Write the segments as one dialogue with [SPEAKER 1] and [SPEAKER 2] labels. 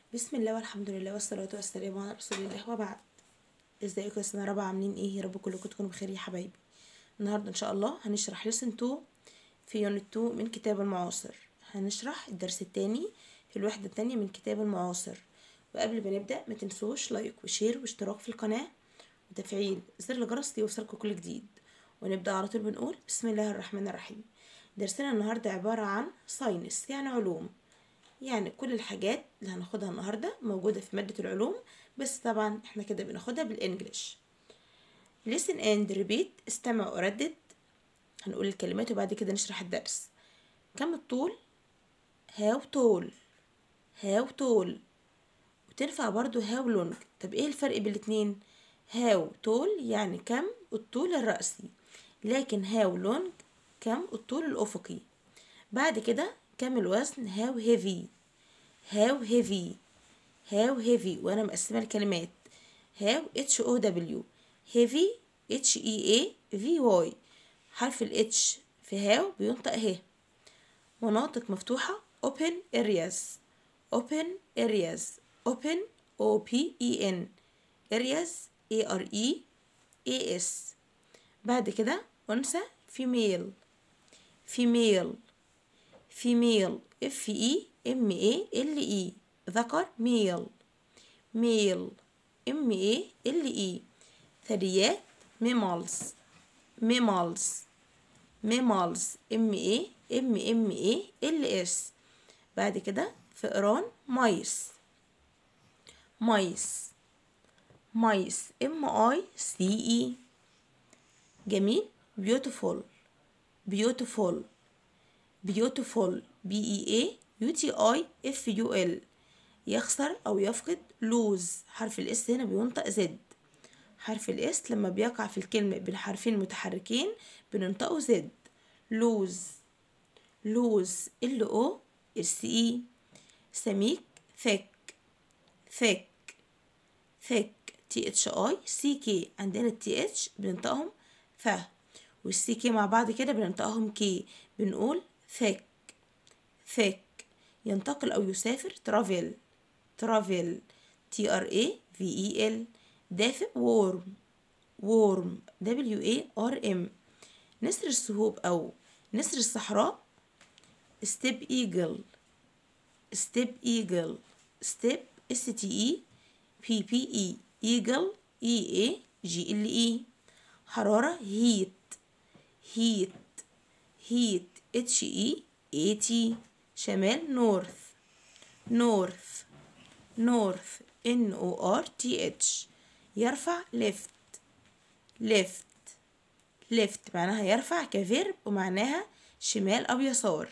[SPEAKER 1] بسم الله والحمد لله والصلاة والسلام على رسول الله وبعد ازيكم يا سنة رابعة عاملين ايه يا رب كلكم تكونوا بخير يا حبايبي النهاردة ان شاء الله هنشرح لسن 2 في يونت 2 من كتاب المعاصر هنشرح الدرس التاني في الوحدة التانية من كتاب المعاصر وقبل ما نبدأ ما تنسوش لايك وشير واشتراك في القناة وتفعيل زر الجرس ليوصلكم كل جديد ونبدأ على طول بنقول بسم الله الرحمن الرحيم درسنا النهاردة عبارة عن ساينس يعني علوم يعني كل الحاجات اللي هناخدها النهاردة موجودة في مادة العلوم بس طبعا احنا كده بناخدها بالانجلش listen and repeat استمع وردد هنقول الكلمات وبعد كده نشرح الدرس كم الطول how tall how tall وتنفع برضو how long طب ايه الفرق بين الاتنين how tall يعني كم الطول الرأسي لكن how long كم الطول الأفقي بعد كده كم الوزن how heavy how heavy how heavy وانا مقسمه الكلمات how h o w heavy h e a v y حرف ال h في how بينطق ه مناطق مفتوحة open areas open areas open o p e n areas a r e a s بعد كده أنثى female female female f e m a l e ذكر male male m a l e ثدييات mammals mammals mammals m a m m a l s بعد كده فئران mice mice mice m i c e جميل beautiful beautiful beautiful b e a u t i f u l يخسر او يفقد lose حرف الاس هنا بينطق زد حرف الاس لما بيقع في الكلمة بين حرفين متحركين بننطقه زد lose lose ال او اس اي سميك thick thick thick تي اتش اي سي كي عندنا التي اتش بننطقهم ف والسي كي مع بعض كده بننطقهم كي بنقول thick thick ينتقل أو يسافر travel travel T R A V E L دافئ warm warm W A R M نسر السهوب أو نسر الصحراء step eagle step eagle step S T E P P E eagle E A G L E حرارة heat heat heat H E A T شمال north north north N O R T H يرفع left left left معناها يرفع كفيرب ومعناها شمال أو يسار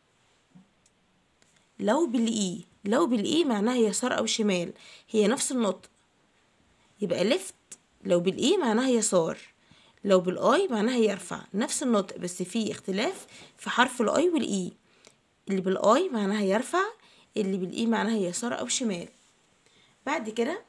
[SPEAKER 1] لو بالإي لو بالإي معناها يسار أو شمال هي نفس النطق يبقى left لو بالإي معناها يسار لو بالآي معناها يرفع نفس النطق بس فيه اختلاف في حرف الآي والإي اللي بالاي معناها يرفع اللي بالاي معناها يسار او شمال بعد كده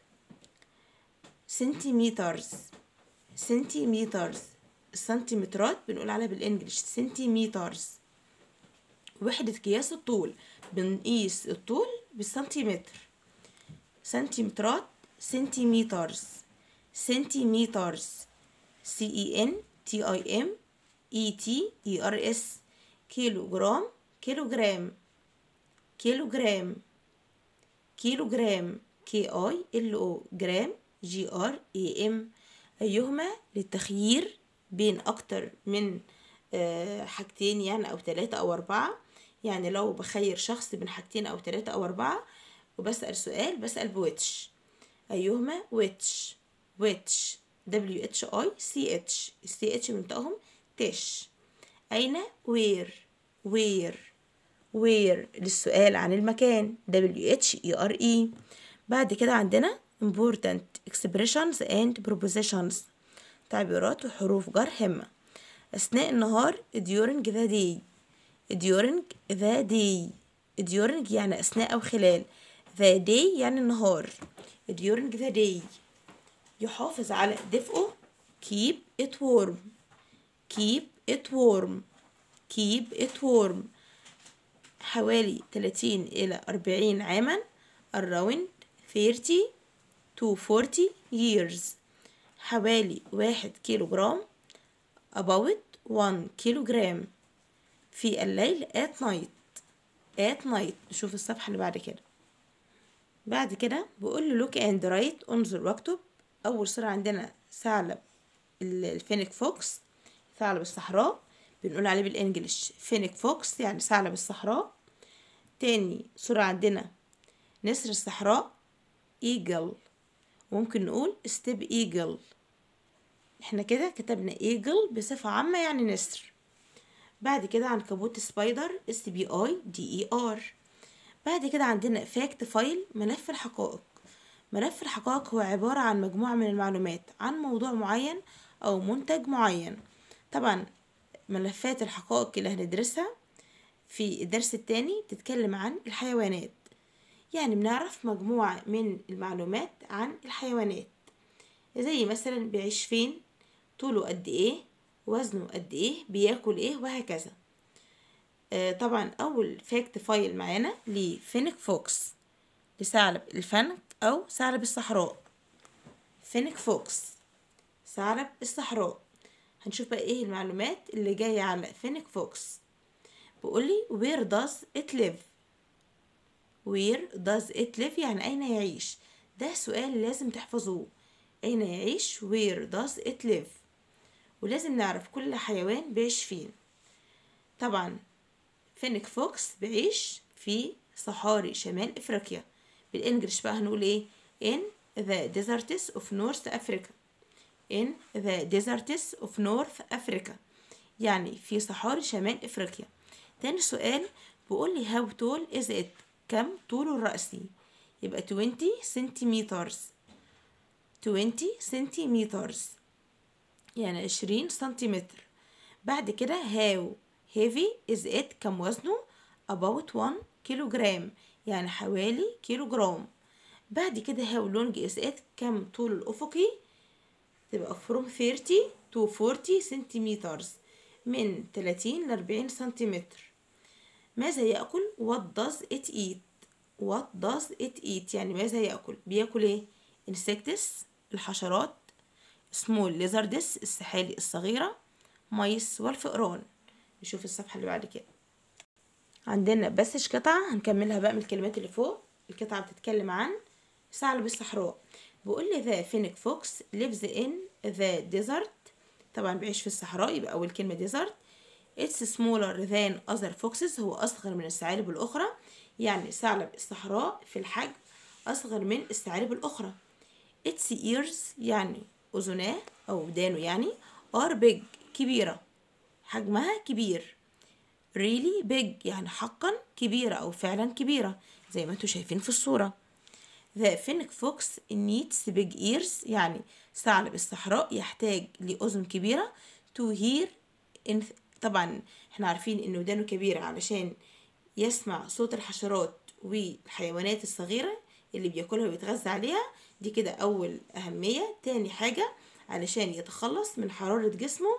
[SPEAKER 1] سنتيمترز سنتيمترز السنتيمترات بنقول عليها بالانجلش سنتيمترز وحدة قياس الطول بنقيس الطول بالسنتيمتر سنتيمترات سنتيمترز سنتيمترز سي اي ان تي اي ام اي تي اي ار اس كيلو جرام كيلو جرام كيلو جرام كيلو جرام كي اي ال او جرام جي ار اي ام ايهما للتخيير بين اكتر من حاجتين يعني او ثلاثة او اربعة يعني لو بخير شخص بين حاجتين او ثلاثة او اربعة وبسأل سؤال بسأل بويتش ايهما ويتش ويتش دبليو اتش اي سي اتش السي اتش بنطقهم تش اين وير وير where للسؤال عن المكان W H E R E بعد كده عندنا important expressions and prepositions تعبيرات وحروف جر هامة أثناء النهار during the day during the day during يعني أثناء أو خلال the day يعني النهار during the day يحافظ على دفئه keep it warm keep it warm keep it warm حوالي 30 إلى 40 عاما around 30 to 40 years حوالي واحد كيلو جرام about 1 كيلو جرام في الليل at night at night نشوف الصفحة اللي بعد كده بعد كده بقول له look and write انظر واكتب أول صورة عندنا ثعلب الفينيك فوكس ثعلب الصحراء بنقول عليه بالانجلش فينيك فوكس يعني ثعلب الصحراء تاني صورة عندنا نسر الصحراء ايجل ممكن نقول ستيب ايجل احنا كده كتبنا ايجل بصفة عامة يعني نسر بعد كده عنكبوت سبايدر اس بي اي دي اي ار بعد كده عندنا فاكت فايل ملف الحقائق ملف الحقائق هو عبارة عن مجموعة من المعلومات عن موضوع معين أو منتج معين طبعا ملفات الحقائق اللي هندرسها في الدرس التاني تتكلم عن الحيوانات يعني بنعرف مجموعة من المعلومات عن الحيوانات زي مثلا بيعيش فين طوله قد ايه وزنه قد ايه بياكل ايه وهكذا آه طبعا اول فاكت فايل معانا لفينيك فوكس لثعلب الفنك او ثعلب الصحراء فينيك فوكس ثعلب الصحراء هنشوف بقى ايه المعلومات اللي جاية على فينيك فوكس بيقولي where does it live where does it live يعني أين يعيش ده سؤال لازم تحفظوه أين يعيش where does it live ولازم نعرف كل حيوان بيعيش فين طبعا فينيك فوكس بيعيش في صحاري شمال أفريقيا بالإنجليش بقى هنقول إيه in the deserts of North Africa in the deserts of North Africa يعني في صحاري شمال أفريقيا تاني سؤال بيقول لي how tall is it كم طوله الرأسي يبقى 20 سنتيمترز 20 سنتيمترز يعني 20 سنتيمتر بعد كده how heavy is it كم وزنه about 1 كيلو جرام يعني حوالي كيلو جرام بعد كده how long is it كم طوله الأفقي تبقى from 30 to 40 سنتيمترز من 30 ل 40 سنتيمتر ماذا يأكل what does it eat what does it eat يعني ماذا يأكل بياكل ايه insects الحشرات small lizards السحالي الصغيرة ميس والفئران نشوف الصفحة اللي بعد كده عندنا بس قطعة هنكملها بقى من الكلمات اللي فوق القطعة بتتكلم عن ثعلب الصحراء بيقول لي ذا فينيك فوكس lives in the desert طبعا بيعيش في الصحراء يبقى أول كلمة desert it's smaller than other foxes هو أصغر من الثعالب الأخرى يعني ثعلب الصحراء في الحجم أصغر من الثعالب الأخرى its ears يعني أذناه أو ودانه يعني are big كبيرة حجمها كبير really big يعني حقا كبيرة أو فعلا كبيرة زي ما انتوا شايفين في الصورة The fennec fox needs big ears يعني ثعلب الصحراء يحتاج لأذن كبيرة to hear in طبعا احنا عارفين ان ودانه كبيرة علشان يسمع صوت الحشرات والحيوانات الصغيرة اللي بياكلها ويتغذى عليها دي كده أول أهمية تاني حاجة علشان يتخلص من حرارة جسمه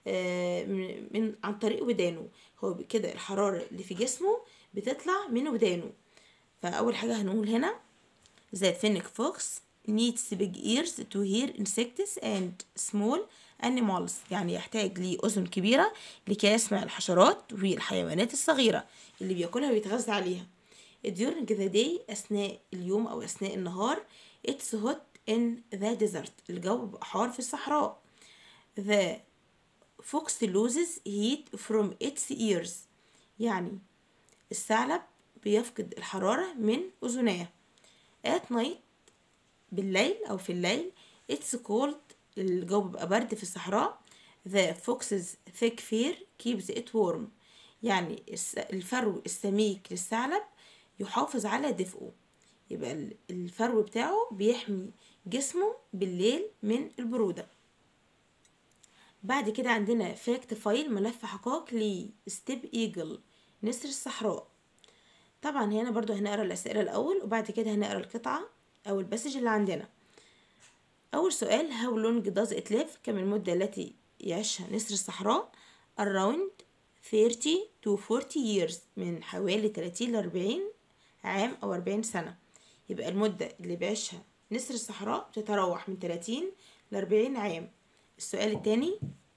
[SPEAKER 1] من, من عن طريق ودانه هو كده الحرارة اللي في جسمه بتطلع من ودانه فأول حاجة هنقول هنا The fennec fox needs big ears to hear insects and small animals يعني يحتاج لأذن كبيرة لكي يسمع الحشرات والحيوانات الصغيرة اللي بياكلها ويتغذى عليها during the day أثناء اليوم أو أثناء النهار it's hot in the desert الجو بيبقى حار في الصحراء the fox loses heat from its ears يعني الثعلب بيفقد الحرارة من أذناه at night بالليل أو في الليل it's cold الجو بيبقى برد في الصحراء the fox's thick fur keeps it warm يعني الفرو السميك للثعلب يحافظ على دفئه يبقى الفرو بتاعه بيحمي جسمه بالليل من البرودة بعد كده عندنا فاكت فايل ملف حقائق لستيب ايجل نسر الصحراء طبعا هنا برضو هنقرا الأسئلة الأول وبعد كده هنقرا القطعة أو البسج اللي عندنا أول سؤال how long does it live كم المدة التي يعيشها نسر الصحراء around 30 to 40 years من حوالي 30 ل 40 عام أو 40 سنة يبقى المدة اللي بيعيشها نسر الصحراء بتتراوح من 30 ل 40 عام السؤال التاني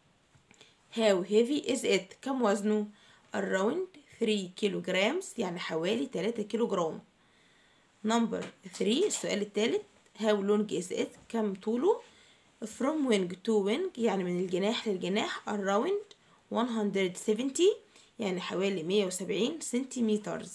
[SPEAKER 1] how heavy is it كم وزنه around 3 كيلو جرامز يعني حوالي 3 كيلو جرام نمبر 3 السؤال الثالث how long is it كم طوله from wing to wing يعني من الجناح للجناح around 170 يعني حوالي 170 سنتيمتر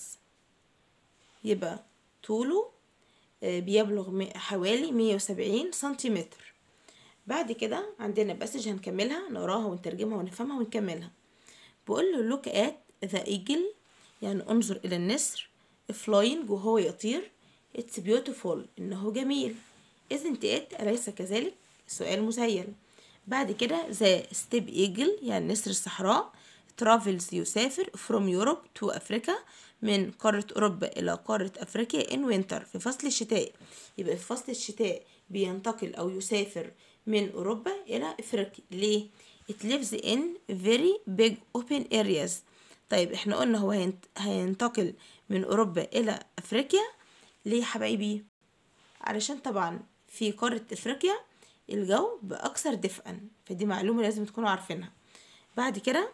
[SPEAKER 1] يبقى طوله بيبلغ حوالي 170 سنتيمتر بعد كده عندنا باسج هنكملها نقراها ونترجمها ونفهمها ونكملها بقول له look at the eagle يعني انظر إلى النسر flying وهو يطير it's beautiful إنه جميل isn't it أليس كذلك سؤال مسيل بعد كده the steppe eagle يعني نسر الصحراء travels يسافر from Europe to أفريقيا من قارة أوروبا إلى قارة أفريقيا in winter في فصل الشتاء يبقى في فصل الشتاء بينتقل أو يسافر من أوروبا إلى أفريقيا ليه؟ it lives in very big open areas طيب احنا قلنا هو هينتقل من أوروبا إلى أفريقيا ليه يا حبايبي؟ علشان طبعا في قارة أفريقيا الجو بأكثر دفئا فدي معلومة لازم تكونوا عارفينها بعد كده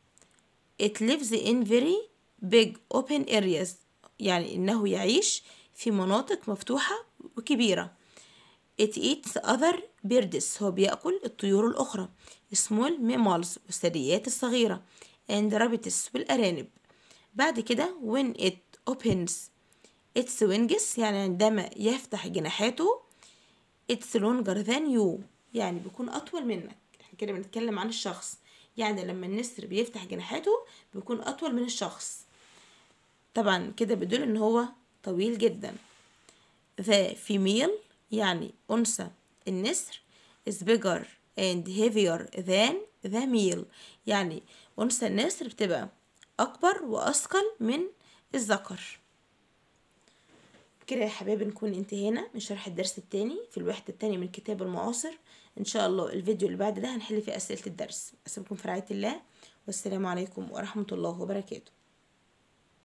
[SPEAKER 1] it lives in very big open areas يعني إنه يعيش في مناطق مفتوحة وكبيرة it eats other birds هو بيأكل الطيور الأخرى small mammals والثدييات الصغيرة and rabbits والأرانب بعد كده when it opens its wings يعني عندما يفتح جناحاته it's longer than you يعني بيكون أطول منك احنا كده بنتكلم عن الشخص يعني لما النسر بيفتح جناحاته بيكون أطول من الشخص طبعا كده بيدل ان هو طويل جدا the female يعني أنثى النسر is bigger and heavier than the male يعني أنثى النسر بتبقى أكبر وأثقل من الذكر كده يا حبايبي نكون انتهينا من شرح الدرس التاني في الوحدة التانية من الكتاب المعاصر إن شاء الله الفيديو اللي بعد ده هنحل فيه أسئلة الدرس أسيبكم في رعاية الله والسلام عليكم ورحمة الله وبركاته